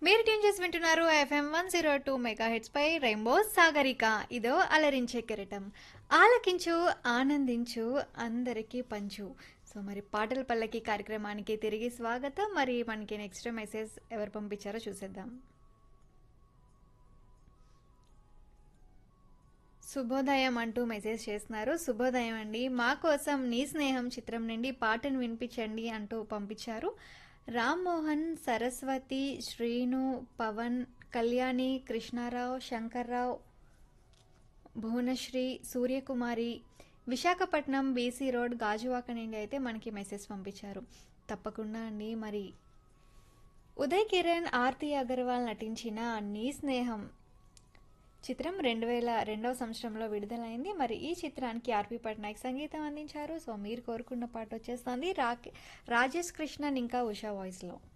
మీరు ట్యూన్ చేసి వింటున్నారు FM one zero two mega hertz పై రెయిన్బో సాగరిక ఇదో అలరించే కెరటం ఆలకించు ఆనందించు అందరికీ పంచు సో మరి పాటల పల్లకి కార్యక్రమానికి తిరిగి స్వాగతం మరి మనకి నెక్స్ట్ మెసేజ్ ఎవరు పంపించారో చూసేద్దాం శుభోదయం అంటూ మెసేజ్ చేస్తున్నారు శుభోదయం అండి మా కోసం నీ స్నేహం చిత్రం నుండి పాటను వినిపించండి అంటూ పంపించారు రామ్మోహన్ సరస్వతి శ్రీను పవన్ కళ్యాణి కృష్ణారావు శంకర్రావు భువనశ్రీ సూర్యకుమారి విశాఖపట్నం బీసీ రోడ్ గాజువాక నుండి అయితే మనకి మెసేజ్ పంపించారు తప్పకుండా అండి మరి ఉదయ్ కిరణ్ ఆర్తి అగర్వాల్ నటించిన నీ స్నేహం చిత్రం రెండు వేల రెండవ సంవత్సరంలో విడుదలైంది మరి ఈ చిత్రానికి ఆర్పి పట్నాయక్ సంగీతం అందించారు సో మీరు కోరుకున్న పాట వచ్చేస్తుంది రా రాజేష్ కృష్ణన్ ఇంకా ఉషా వాయిస్లో